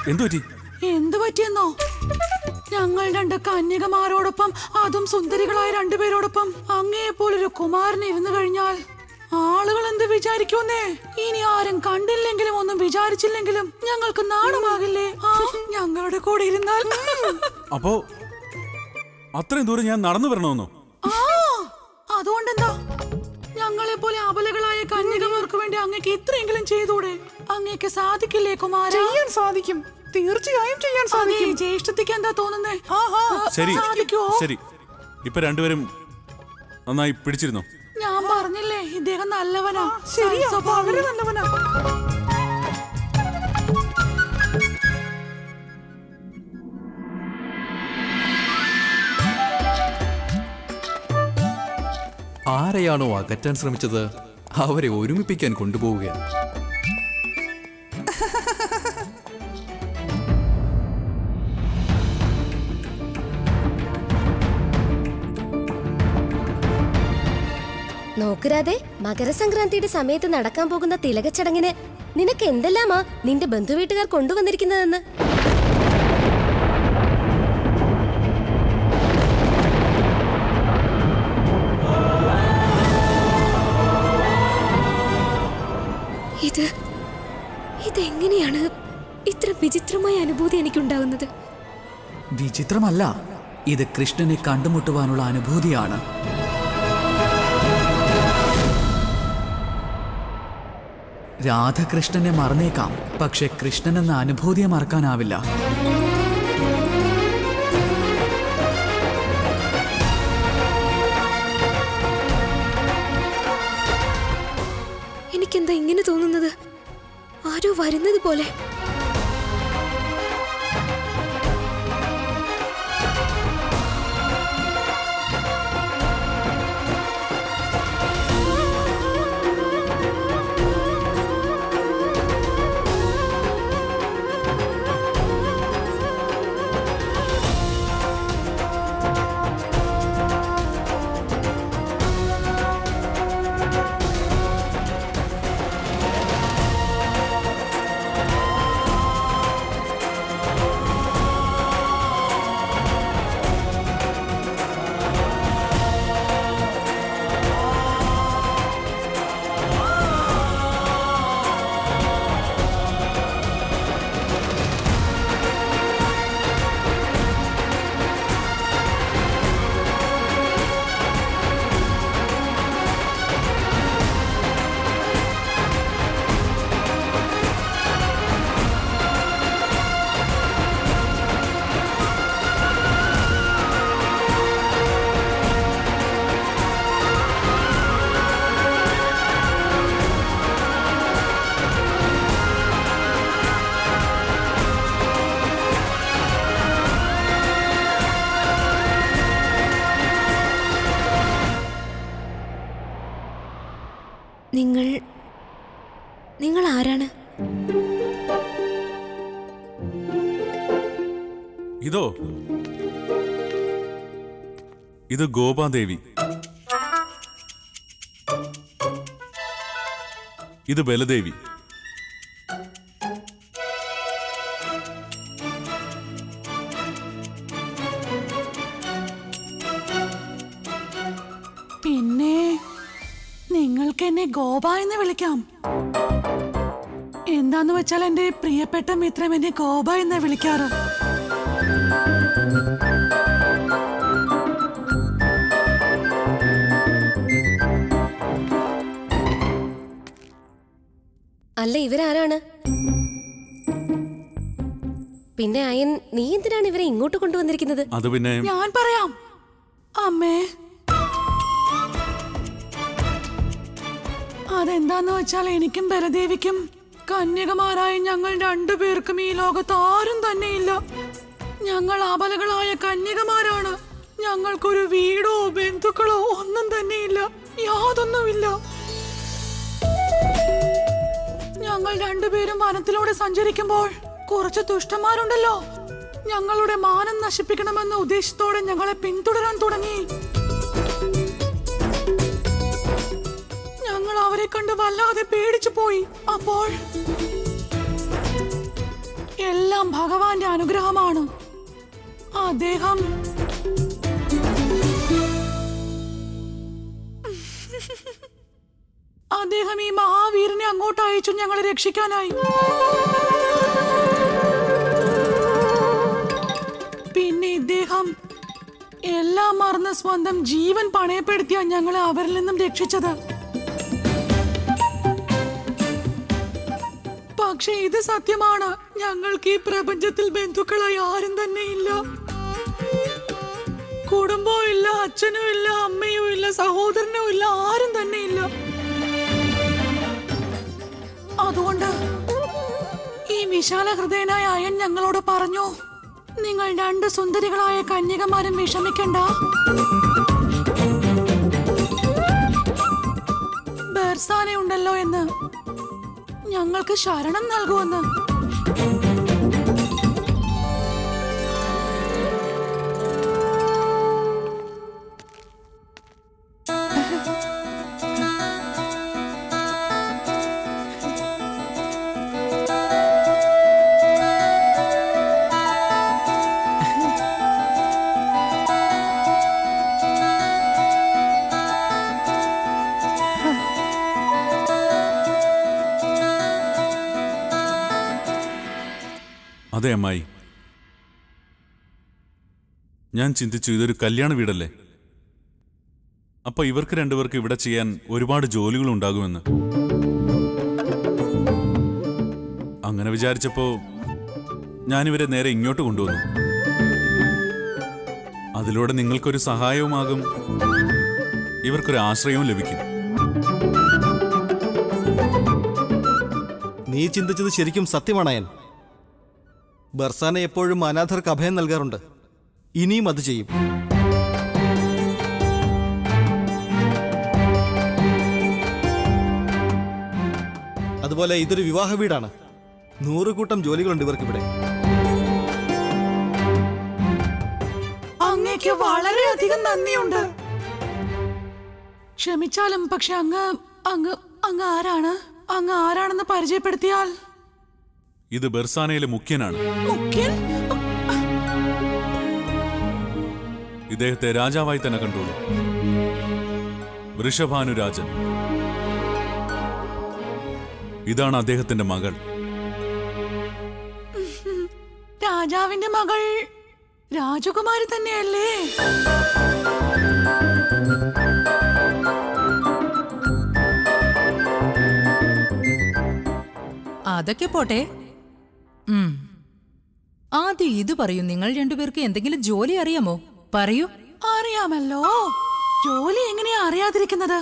എന്തു പറ്റി എന്തു പറ്റിയെന്നോ ഞങ്ങൾ രണ്ട് കന്യകമാരോടൊപ്പം അതും സുന്ദരികളായ രണ്ടുപേരോടൊപ്പം അങ്ങയെ പോലൊരു കുമാരൻ ഇരുന്നു കഴിഞ്ഞാൽ ആളുകൾ എന്ത് വിചാരിക്കുമെന്നേ ഇനി ആരും കണ്ടില്ലെങ്കിലും ഒന്നും വിചാരിച്ചില്ലെങ്കിലും ഞങ്ങൾക്ക് നാണമാകില്ലേ ആ ഞങ്ങളുടെ കൂടെ ഇരുന്നാൽ അപ്പോ അത്രയും ദൂരം ഞാൻ നടന്നു വരണമെന്നോ ആ അതുകൊണ്ടെന്താ ഞങ്ങളെ പോലെ അബലകളായ കന്യകമാർക്ക് വേണ്ടി അങ്ങക്ക് ഇത്രയെങ്കിലും ചെയ്തൂടെ അങ്ങേക്ക് സാധിക്കില്ലേ കുമാര ചെയ്യാൻ സാധിക്കും തീർച്ചയായും ചെയ്യാൻ അതെ സാധിക്കും ജ്യേഷ്ഠത്തിക്ക് എന്താ തോന്നുന്നേ ആഹാ ശരി സാധിക്കുവോ ശരി ഇപ്പൊ രണ്ടുപേരും നന്നായി പിടിച്ചിരുന്നോ ഞാൻ പറഞ്ഞില്ലേ ഇദ്ദേഹം നല്ലവനാ ശരിയാ സൽസ്വഭാവി. വളരെ നല്ലവനാ ആരെയാണോ അകറ്റാൻ ശ്രമിച്ചത് അവരെ ഒരുമിപ്പിക്കാൻ കൊണ്ടുപോവുകയാണ് നോക്കുരാതെ മകരസംക്രാന്തിയുടെ സമയത്ത് നടക്കാൻ പോകുന്ന തിലകച്ചടങ്ങിന് നിനക്ക് എന്തെല്ലാമാ നിന്റെ ബന്ധുവീട്ടുകാർ കൊണ്ടുവന്നിരിക്കുന്നതെന്ന് ഇത് ഇതെങ്ങനെയാണ് ഇത്ര വിചിത്രമായ അനുഭൂതി എനിക്കുണ്ടാകുന്നത് വിചിത്രമല്ല ഇത് കൃഷ്ണനെ കണ്ടുമുട്ടുവാനുള്ള അനുഭൂതിയാണ് രാധകൃഷ്ണനെ മറന്നേക്കാം പക്ഷെ കൃഷ്ണൻ എന്ന അനുഭൂതിയെ മറക്കാനാവില്ല എനിക്കെന്താ ഇങ്ങനെ തോന്നുന്നത് ആരോ വരുന്നത് പോലെ നിങ്ങൾ നിങ്ങൾ ആരാണ് ഇതോ ഇത് ഗോപാദേവി ഇത് ബലദേവി പിന്നെ നിങ്ങൾക്ക് എന്നെ ഗോപ എന്ന് വിളിക്കാം എന്താന്ന് വെച്ചാൽ എന്റെ പ്രിയപ്പെട്ട മിത്രം എന്നെ ഗോപ എന്ന് വിളിക്കാറ് അല്ല ഇവരാരാണ് പിന്നെ അയൻ നീ എന്തിനാണ് ഇവരെ ഇങ്ങോട്ട് കൊണ്ടുവന്നിരിക്കുന്നത് അത് പിന്നെ ഞാൻ പറയാം അമ്മേ അതെന്താന്ന് വെച്ചാൽ എനിക്കും ബലദേവിക്കും കന്യകമാരായ ഞങ്ങൾ രണ്ടുപേർക്കും ഈ ലോകത്ത് ആരും തന്നെയില്ല ഞങ്ങൾ അബലകളായ കന്യകമാരാണ് ഞങ്ങൾക്കൊരു വീടോ ബന്ധുക്കളോ ഒന്നും തന്നെയില്ല യാതൊന്നുമില്ല ഞങ്ങൾ രണ്ടുപേരും വനത്തിലൂടെ സഞ്ചരിക്കുമ്പോൾ കുറച്ച് ദുഷ്ടന്മാരുണ്ടല്ലോ ഞങ്ങളുടെ മാനം നശിപ്പിക്കണമെന്ന ഉദ്ദേശത്തോടെ ഞങ്ങളെ പിന്തുടരാൻ തുടങ്ങി ഞങ്ങൾ അവരെ കണ്ട് വല്ലാതെ പേടിച്ചു പോയി അപ്പോൾ എല്ലാം എല്ലാം ഭഗവാന്റെ അനുഗ്രഹമാണ് അദ്ദേഹം അദ്ദേഹം ഈ മഹാവീരനെ അങ്ങോട്ട് അയച്ചു ഞങ്ങളെ രക്ഷിക്കാനായി പിന്നെ ഇദ്ദേഹം എല്ലാം മറന്ന് സ്വന്തം ജീവൻ പണയപ്പെടുത്തിയ ഞങ്ങളെ അവരിൽ നിന്നും രക്ഷിച്ചത് പക്ഷെ ഇത് സത്യമാണ് ഞങ്ങൾക്ക് ഈ പ്രപഞ്ചത്തിൽ ബന്ധുക്കളായി ആരും തന്നെ ഇല്ല കുടുംബവും ഇല്ല അച്ഛനും ഇല്ല അമ്മയും ഇല്ല സഹോദരനും ഇല്ല ആരും തന്നെ ഇല്ല അതുകൊണ്ട് ഈ വിശാല ഹൃദയനായ അയൻ ഞങ്ങളോട് പറഞ്ഞു നിങ്ങൾ രണ്ട് സുന്ദരികളായ കന്യകമാരും വിഷമിക്കണ്ട ബെർസാനെ ഉണ്ടല്ലോ എന്ന് ഞങ്ങൾക്ക് ശരണം നൽകുമെന്ന് അതെ അമ്മായി ഞാൻ ചിന്തിച്ചു ഇതൊരു കല്യാണ വീടല്ലേ അപ്പൊ ഇവർക്ക് രണ്ടുപേർക്ക് ഇവിടെ ചെയ്യാൻ ഒരുപാട് ജോലികൾ ഉണ്ടാകുമെന്ന് അങ്ങനെ വിചാരിച്ചപ്പോ ഞാനിവരെ നേരെ ഇങ്ങോട്ട് കൊണ്ടുവന്നു അതിലൂടെ നിങ്ങൾക്കൊരു സഹായവുമാകും ഇവർക്കൊരു ആശ്രയവും ലഭിക്കും നീ ചിന്തിച്ചത് ശരിക്കും സത്യമാണയൻ ബർസാന എപ്പോഴും അനാഥർക്ക് അഭയം നൽകാറുണ്ട് ഇനിയും അത് ചെയ്യും അതുപോലെ ഇതൊരു വിവാഹ വീടാണ് നൂറുകൂട്ടം ജോലികളുണ്ട് ഇവർക്കിവിടെ അങ്ങേക്ക് വളരെയധികം നന്ദിയുണ്ട് ക്ഷമിച്ചാലും പക്ഷെ അങ്ങ് അങ്ങ് അങ്ങ് ആരാണ് അങ്ങ് ആരാണെന്ന് പരിചയപ്പെടുത്തിയാൽ ഇത് ബെർസാനയിലെ മുഖ്യനാണ് മുഖ്യൻ ഇദ്ദേഹത്തെ രാജാവായി തന്നെ കണ്ടോളൂ വൃഷഭാനുരാജൻ ഇതാണ് അദ്ദേഹത്തിന്റെ മകൾ രാജാവിന്റെ മകൾ രാജകുമാരി തന്നെയല്ലേ അതൊക്കെ പോട്ടെ ഉം. ആദ്യം ഇത് പറയൂ നിങ്ങൾ രണ്ടുപേർക്ക് എന്തെങ്കിലും ജോലി അറിയാമോ പറയൂ അറിയാമല്ലോ ജോലി എങ്ങനെയാ അറിയാതിരിക്കുന്നത്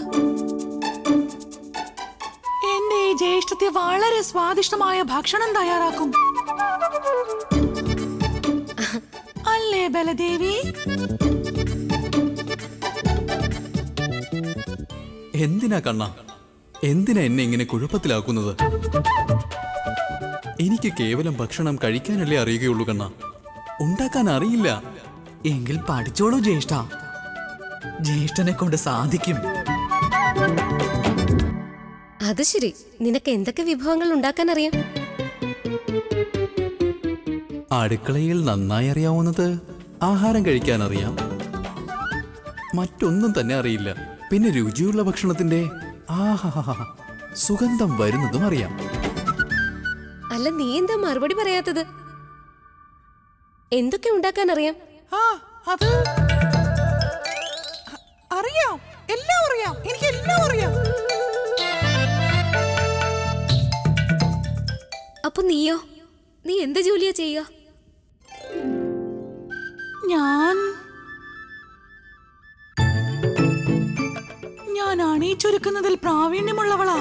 എന്റെ ഈ ജ്യേഷ്ഠത്തെ വളരെ സ്വാദിഷ്ടമായ ഭക്ഷണം തയ്യാറാക്കും അല്ലേ ബലദേവി എന്തിനാ കണ്ണ എന്തിനാ എന്നെ ഇങ്ങനെ കുഴപ്പത്തിലാക്കുന്നത് എനിക്ക് കേവലം ഭക്ഷണം കഴിക്കാനല്ലേ അറിയുകയുള്ളൂ കണ്ണ ഉണ്ടാക്കാൻ അറിയില്ല എങ്കിൽ പഠിച്ചോളൂ ജ്യേഷ്ഠ ജ്യേഷ്ഠനെ കൊണ്ട് സാധിക്കും അത് ശരി നിനക്ക് എന്തൊക്കെ വിഭവങ്ങൾ ഉണ്ടാക്കാൻ അറിയാം അടുക്കളയിൽ നന്നായി അറിയാവുന്നത് ആഹാരം കഴിക്കാൻ അറിയാം മറ്റൊന്നും തന്നെ അറിയില്ല പിന്നെ രുചിയുള്ള ഭക്ഷണത്തിന്റെ ആഹാ സുഗന്ധം വരുന്നതും അറിയാം അല്ല നീ എന്താ മറുപടി പറയാത്തത് എന്തൊക്കെ ഉണ്ടാക്കാൻ അറിയാം ആ അത് അറിയാം എല്ലാം അറിയാം എനിക്ക് എല്ലാം അറിയാം അപ്പൊ നീയോ നീ എന്ത് ജോലിയാ ചെയ്യുക ഞാൻ ഞാൻ അണിയിച്ചൊരുക്കുന്നതിൽ പ്രാവീണ്യമുള്ളവളാ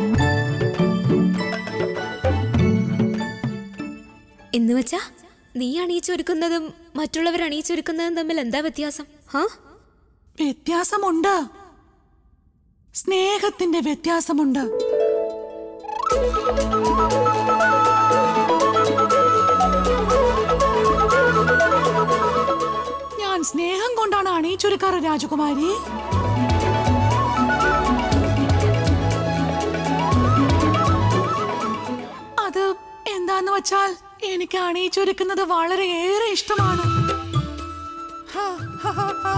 എന്ന് വെച്ചാ നീ അണിയിച്ചൊരുക്കുന്നതും മറ്റുള്ളവർ അണിയിച്ചൊരുക്കുന്നതും തമ്മിൽ എന്താ വ്യത്യാസം ഹാ വ്യത്യാസമുണ്ട് സ്നേഹത്തിന്റെ വ്യത്യാസമുണ്ട് ഞാൻ സ്നേഹം കൊണ്ടാണ് അണിയിച്ചൊരുക്കാറ് രാജകുമാരി അത് എന്താന്ന് വച്ചാൽ എനിക്ക് അണിയിച്ചൊരുക്കുന്നത് വളരെയേറെ ഇഷ്ടമാണ് ഹ, ഹ, ഹ, ഹ.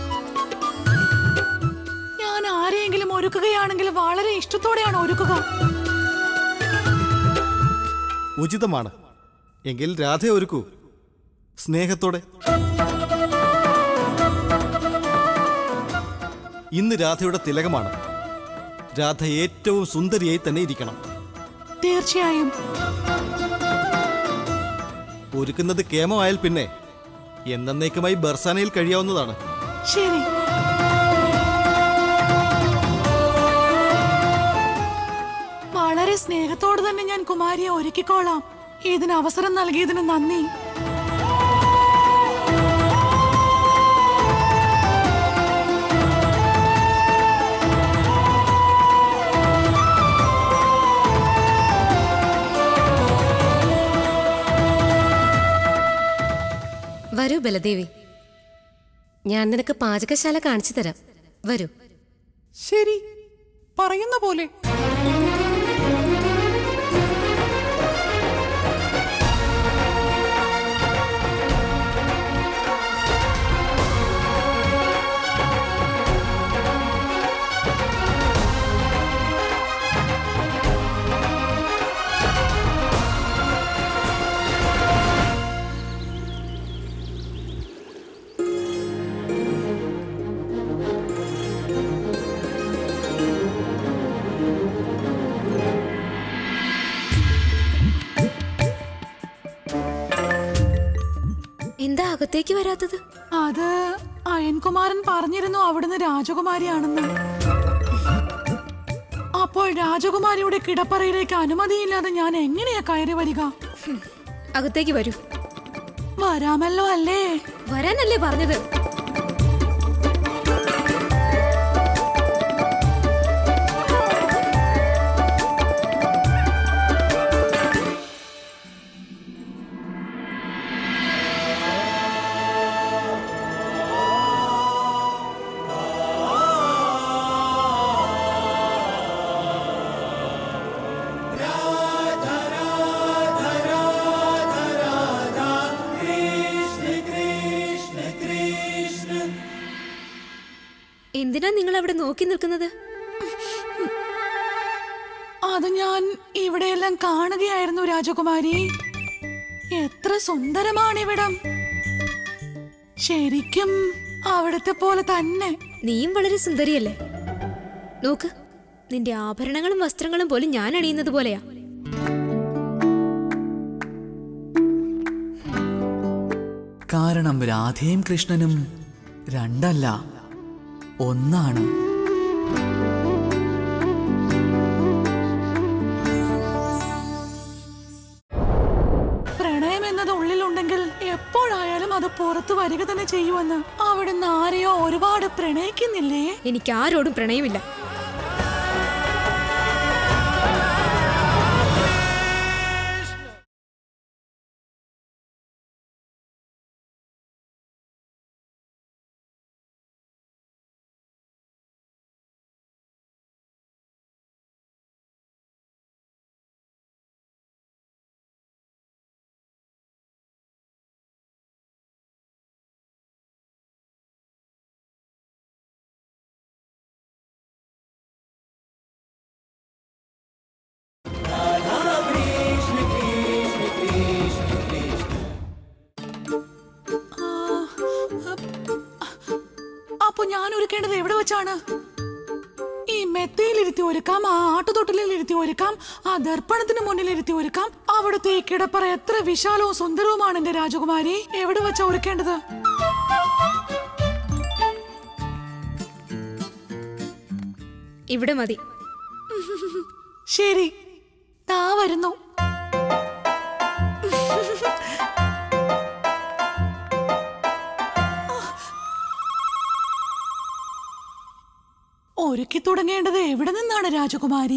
ഞാൻ ആരെയെങ്കിലും ഒരുക്കുകയാണെങ്കിൽ വളരെ ഇഷ്ടത്തോടെയാണ് ഒരുക്കുക ഉചിതമാണ് എങ്കിൽ രാധയെ ഒരുക്കൂ സ്നേഹത്തോടെ ഇന്ന് രാധയുടെ തിലകമാണ് രാധ ഏറ്റവും സുന്ദരിയായി തന്നെ ഇരിക്കണം തീർച്ചയായും ഒരുക്കുന്നത് കേമമായാൽ പിന്നെ എന്നേക്കുമായി ബർസാനയിൽ കഴിയാവുന്നതാണ് ശരി വളരെ സ്നേഹത്തോടെ തന്നെ ഞാൻ കുമാരിയെ ഒരുക്കിക്കോളാം ഇതിന് അവസരം നൽകിയതിന് നന്ദി വരൂ ബലദേവി ഞാൻ നിനക്ക് പാചകശാല കാണിച്ചു തരാം വരൂ ശരി പറയുന്ന പോലെ എന്താ അകത്തേക്ക് വരാത്തത് അത് അയൻകുമാരൻ പറഞ്ഞിരുന്നു അവിടുന്ന് രാജകുമാരിയാണെന്ന് അപ്പോൾ രാജകുമാരിയുടെ കിടപ്പറയിലേക്ക് അനുമതിയില്ലാതെ ഞാൻ എങ്ങനെയാ കയറി വരിക അകത്തേക്ക് വരൂ വരാമല്ലോ അല്ലേ വരാനല്ലേ പറഞ്ഞത് എന്തിനാ നിങ്ങൾ അവിടെ നോക്കി നിൽക്കുന്നത് അത് ഞാൻ ഇവിടെയെല്ലാം കാണുകയായിരുന്നു രാജകുമാരി എത്ര സുന്ദരമാണിവിടം ശരിക്കും അവിടത്തെ പോലെ തന്നെ നീയും വളരെ സുന്ദരിയല്ലേ നോക്ക് നിന്റെ ആഭരണങ്ങളും വസ്ത്രങ്ങളും പോലും ഞാൻ അണിയുന്നത് പോലെയാ കാരണം രാധയും കൃഷ്ണനും രണ്ടല്ല ഒന്നാണ് പ്രണയം എന്നത് ഉള്ളിലുണ്ടെങ്കിൽ എപ്പോഴായാലും അത് പുറത്തു വരിക തന്നെ ചെയ്യുമെന്ന് അവിടുന്ന് ആരെയോ ഒരുപാട് പ്രണയിക്കുന്നില്ലേ എനിക്ക് ആരോടും പ്രണയമില്ല അപ്പൊ ഞാൻ ഒരുക്കേണ്ടത് എവിടെ വെച്ചാണ് ഈ മെത്തയിലിരുത്തി ഒരുക്കാം ആ ആട്ടുതൊട്ടിലിൽ ഇരുത്തി ഒരുക്കാം ആ ദർപ്പണത്തിന് മുന്നിൽ ഇരുത്തി ഒരുക്കാം അവിടുത്തെ ഈ കിടപ്പറ എത്ര വിശാലവും സുന്ദരവുമാണ് എന്റെ രാജകുമാരി എവിടെ വെച്ചാ ഒരുക്കേണ്ടത് ഇവിടെ മതി ശരി താ വരുന്നു ഒരുക്കി തുടങ്ങേണ്ടത് എവിടെ നിന്നാണ് രാജകുമാരി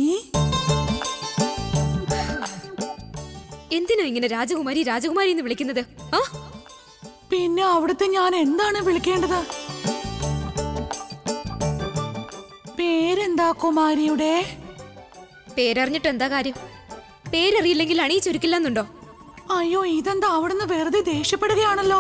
എന്തിനാ ഇങ്ങനെ രാജകുമാരി രാജകുമാരി എന്ന് വിളിക്കുന്നത് ആ പിന്നെ അവിടുത്തെ ഞാൻ എന്താണ് വിളിക്കേണ്ടത് പേരെന്താ കുമാരിയുടെ പേരറിഞ്ഞിട്ട് എന്താ കാര്യം പേരറിയില്ലെങ്കിൽ അണിയിച്ചൊരുക്കില്ലെന്നുണ്ടോ അയ്യോ ഇതെന്താ അവിടുന്ന് വെറുതെ ദേഷ്യപ്പെടുകയാണല്ലോ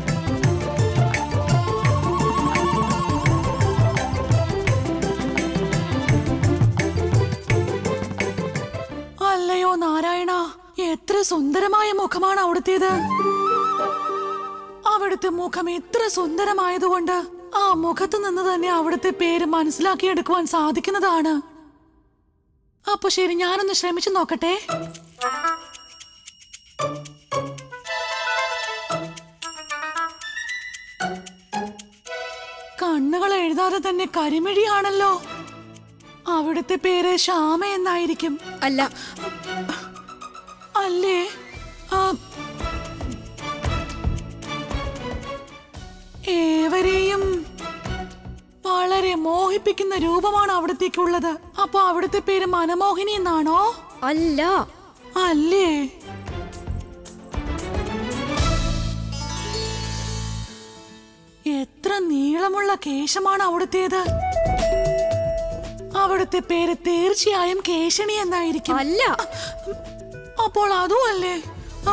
അല്ലയോ നാരായണ എത്ര സുന്ദരമായ മുഖമാണ് അവിടുത്തേത് അവിടുത്തെ മുഖം എത്ര സുന്ദരമായതുകൊണ്ട് ആ മുഖത്ത് നിന്ന് തന്നെ അവിടുത്തെ പേര് മനസ്സിലാക്കിയെടുക്കുവാൻ സാധിക്കുന്നതാണ് അപ്പൊ ശരി ഞാനൊന്ന് ശ്രമിച്ചു നോക്കട്ടെ കണ്ണുകൾ എഴുതാതെ തന്നെ കരിമിഴിയാണല്ലോ അവിടുത്തെ പേര് ശ്യാമ എന്നായിരിക്കും അല്ല അല്ലേ ആ, ഏവരെയും വളരെ മോഹിപ്പിക്കുന്ന രൂപമാണ് അവിടത്തേക്കുള്ളത് അപ്പൊ അവിടുത്തെ പേര് മനമോഹിനി എന്നാണോ അല്ല അല്ലേ എത്ര നീളമുള്ള കേശമാണ് അവിടുത്തേത് അവിടുത്തെ പേര് തീർച്ചയായും കേശിണി എന്നായിരിക്കും അല്ല അപ്പോൾ അതും അല്ലേ ആ,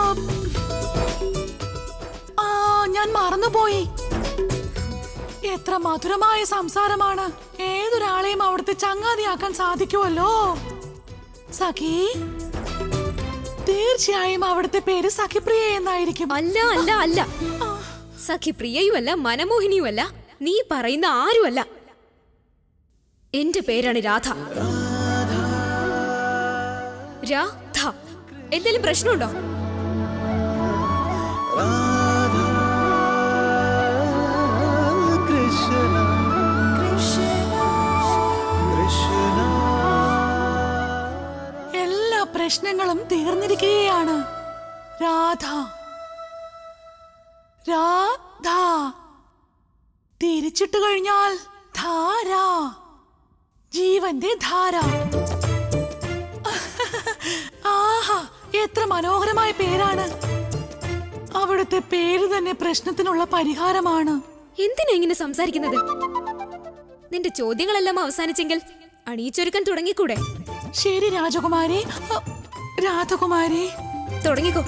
ആ ഞാൻ മറന്നുപോയി എത്ര മധുരമായ സംസാരമാണ് ഏതൊരാളെയും അവിടുത്തെ ചങ്ങാതിയാക്കാൻ സാധിക്കുമല്ലോ സഖി തീർച്ചയായും അവിടുത്തെ പേര് സഖിപ്രിയ എന്നായിരിക്കും അല്ല അല്ല അല്ല സഖി പ്രിയയുമല്ല മനമോഹിനിയുമല്ല നീ പറയുന്ന ആരുമല്ല എന്റെ പേരാണ് രാധ രാധ എന്തെങ്കിലും പ്രശ്നമുണ്ടോ എല്ലാ പ്രശ്നങ്ങളും തീർന്നിരിക്കുകയാണ് രാധ രാധ തിരിച്ചിട്ട് കഴിഞ്ഞാൽ ധാര ജീവന്റെ ധാര ആഹാ എത്ര മനോഹരമായ പേരാണ് അവിടുത്തെ പേര് തന്നെ പ്രശ്നത്തിനുള്ള പരിഹാരമാണ് എന്തിനാ ഇങ്ങനെ സംസാരിക്കുന്നത് നിന്റെ ചോദ്യങ്ങളെല്ലാം അവസാനിച്ചെങ്കിൽ അണിയിച്ചൊരുക്കാൻ തുടങ്ങിക്കൂടെ ശരി രാജകുമാരി അ, രാധകുമാരി തുടങ്ങിക്കോ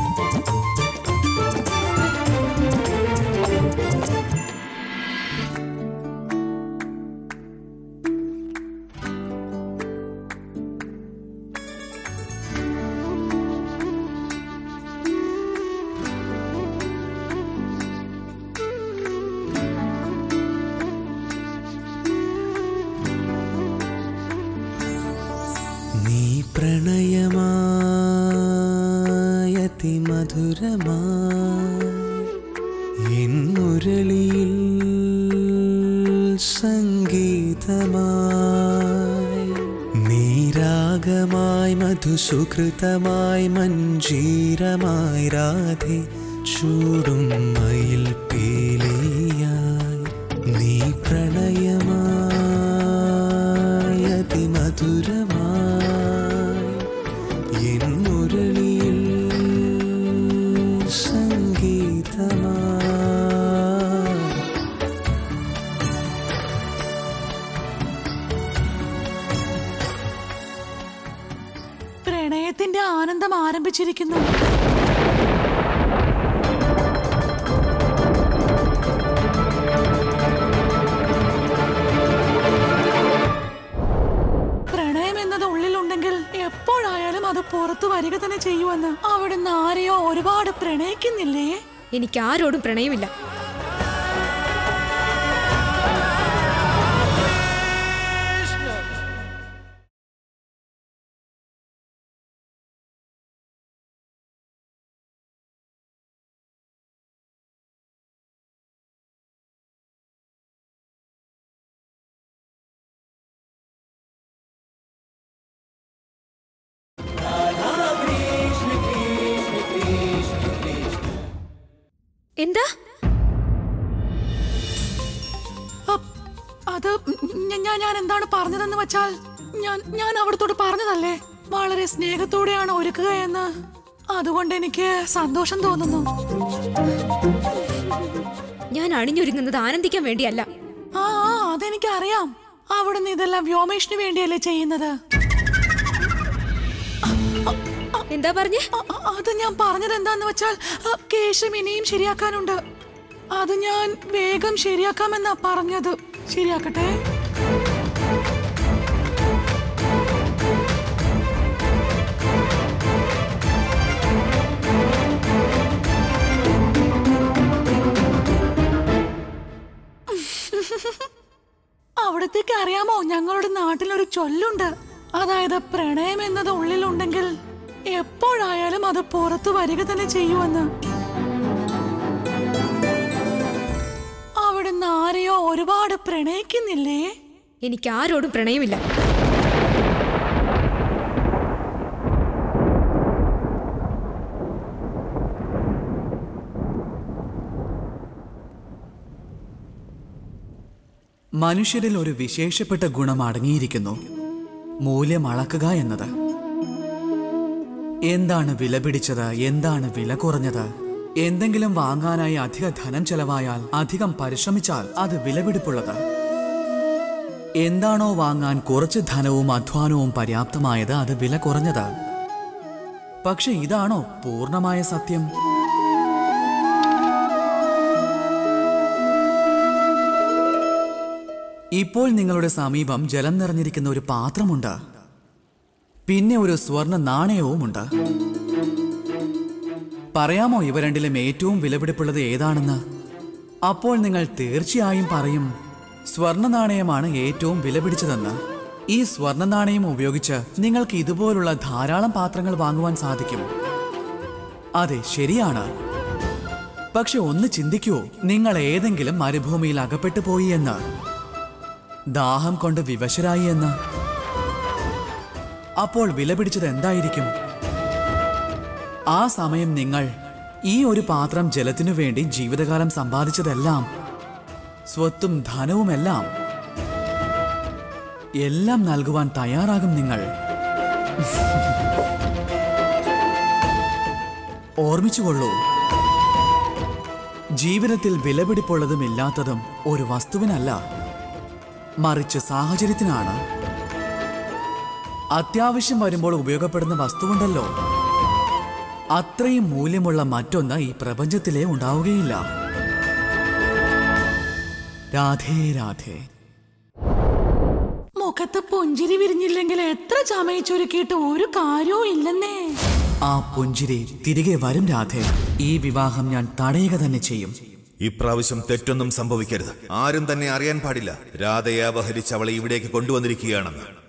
നീ പ്രണയമായതി മധുരമായി എൻ മുരളിയിൽ സംഗീതമായി നീരാഗമായി മധുസുഹൃതമായി മഞ്ജീരമായി രാധെ ചൂടും മയിൽ പീലിയായി നീ പ്രണയമായി അതിമധുരമായി എൻ മുരളിയിൽ സംഗീതമായി പ്രണയത്തിന്റെ ആനന്ദം ആരംഭിച്ചിരിക്കുന്നു പ്രണയം എന്നത് ഉള്ളിലുണ്ടെങ്കിൽ എപ്പോഴായാലും അത് പുറത്തു വരിക തന്നെ ചെയ്യുമെന്ന് അവിടുന്ന് ആരെയോ ഒരുപാട് പ്രണയിക്കുന്നില്ലേ എനിക്ക് ആരോടും പ്രണയമില്ല എന്താ അപ്പ് അത് ഞ- ഞാൻ ഞാൻ എന്താണ് പറഞ്ഞതെന്ന് വെച്ചാൽ ഞാൻ ഞാൻ അവിടത്തോട് പറഞ്ഞതല്ലേ വളരെ സ്നേഹത്തോടെയാണ് ഒരുക്കുക എന്ന് അതുകൊണ്ട് എനിക്ക് സന്തോഷം തോന്നുന്നു ഞാൻ അണിഞ്ഞൊരുങ്ങുന്നത് ആനന്ദിക്കാൻ വേണ്ടിയല്ല ആ ആ, അതെനിക്കറിയാം അവിടുന്ന് ഇതെല്ലാം വ്യോമേഷിന് വേണ്ടിയല്ലേ ചെയ്യുന്നത് എന്താ എന്താ പറഞ്ഞേ അ- അ- അത് ഞാൻ പറഞ്ഞത് എന്താന്ന് വെച്ചാൽ അ, കേശം ഇനിയും ശരിയാക്കാനുണ്ട് അത് ഞാൻ വേഗം ശരിയാക്കാമെന്നാ പറഞ്ഞത് ശരിയാക്കട്ടെ അവിടത്തേക്ക് അറിയാമോ ഞങ്ങളുടെ നാട്ടിലൊരു ചൊല്ലുണ്ട് അതായത് പ്രണയം എന്നത് ഉള്ളിലുണ്ടെങ്കിൽ എപ്പോഴായാലും അത് പുറത്തു വരിക തന്നെ ചെയ്യുമെന്ന് അവിടുന്ന് ആരെയോ ഒരുപാട് പ്രണയിക്കുന്നില്ലേ എനിക്ക് ആരോടും പ്രണയമില്ല മനുഷ്യരിൽ ഒരു വിശേഷപ്പെട്ട ഗുണം അടങ്ങിയിരിക്കുന്നു മൂല്യം അളക്കുക എന്നത് എന്താണ് വില പിടിച്ചത് എന്താണ് വില കുറഞ്ഞത് എന്തെങ്കിലും വാങ്ങാനായി അധിക ധനം ചെലവായാൽ അധികം പരിശ്രമിച്ചാൽ അത് വിലപിടിപ്പുള്ളത് എന്താണോ വാങ്ങാൻ കുറച്ച് ധനവും അധ്വാനവും പര്യാപ്തമായത് അത് വില കുറഞ്ഞത് പക്ഷെ ഇതാണോ പൂർണ്ണമായ സത്യം ഇപ്പോൾ നിങ്ങളുടെ സമീപം ജലം നിറഞ്ഞിരിക്കുന്ന ഒരു പാത്രമുണ്ട് പിന്നെ ഒരു സ്വർണ്ണ നാണയവുമുണ്ട് പറയാമോ ഇവ രണ്ടിലും ഏറ്റവും വിലപിടിപ്പുള്ളത് ഏതാണെന്ന് അപ്പോൾ നിങ്ങൾ തീർച്ചയായും പറയും സ്വർണ്ണ നാണയമാണ് ഏറ്റവും വിലപിടിച്ചതെന്ന് ഈ സ്വർണ്ണ നാണയം ഉപയോഗിച്ച് നിങ്ങൾക്ക് ഇതുപോലുള്ള ധാരാളം പാത്രങ്ങൾ വാങ്ങുവാൻ സാധിക്കും അതെ ശരിയാണ് പക്ഷെ ഒന്ന് ചിന്തിക്കൂ നിങ്ങൾ ഏതെങ്കിലും മരുഭൂമിയിൽ അകപ്പെട്ടു പോയി എന്ന് ദാഹം കൊണ്ട് വിവശരായി എന്ന് അപ്പോൾ വിലപിടിച്ചത് എന്തായിരിക്കും ആ സമയം നിങ്ങൾ ഈ ഒരു പാത്രം ജലത്തിനു വേണ്ടി ജീവിതകാലം സമ്പാദിച്ചതെല്ലാം സ്വത്തും ധനവുമെല്ലാം എല്ലാം നൽകുവാൻ തയ്യാറാകും നിങ്ങൾ ഓർമ്മിച്ചുകൊള്ളൂ ജീവിതത്തിൽ വിലപിടിപ്പുള്ളതും ഇല്ലാത്തതും ഒരു വസ്തുവിനല്ല മറിച്ച് സാഹചര്യത്തിനാണ് അത്യാവശ്യം വരുമ്പോൾ ഉപയോഗപ്പെടുന്ന വസ്തുവുണ്ടല്ലോ അത്രയും മൂല്യമുള്ള മറ്റൊന്ന് ഈ പ്രപഞ്ചത്തിലേ ഉണ്ടാവുകയില്ല രാധേ രാധേ മുഖത്ത് പുഞ്ചിരി വിരിഞ്ഞില്ലെങ്കിൽ എത്ര ചമയിച്ചൊരുക്കിയിട്ട് ഒരു കാര്യവും ഇല്ലെന്നേ ആ പുഞ്ചിരി തിരികെ വരും രാധേ ഈ വിവാഹം ഞാൻ തടയുക തന്നെ ചെയ്യും ഇപ്രാവശ്യം തെറ്റൊന്നും സംഭവിക്കരുത് ആരും തന്നെ അറിയാൻ പാടില്ല രാധയെ അപഹരിച്ച് അവളെ ഇവിടേക്ക് കൊണ്ടുവന്നിരിക്കുകയാണെന്ന്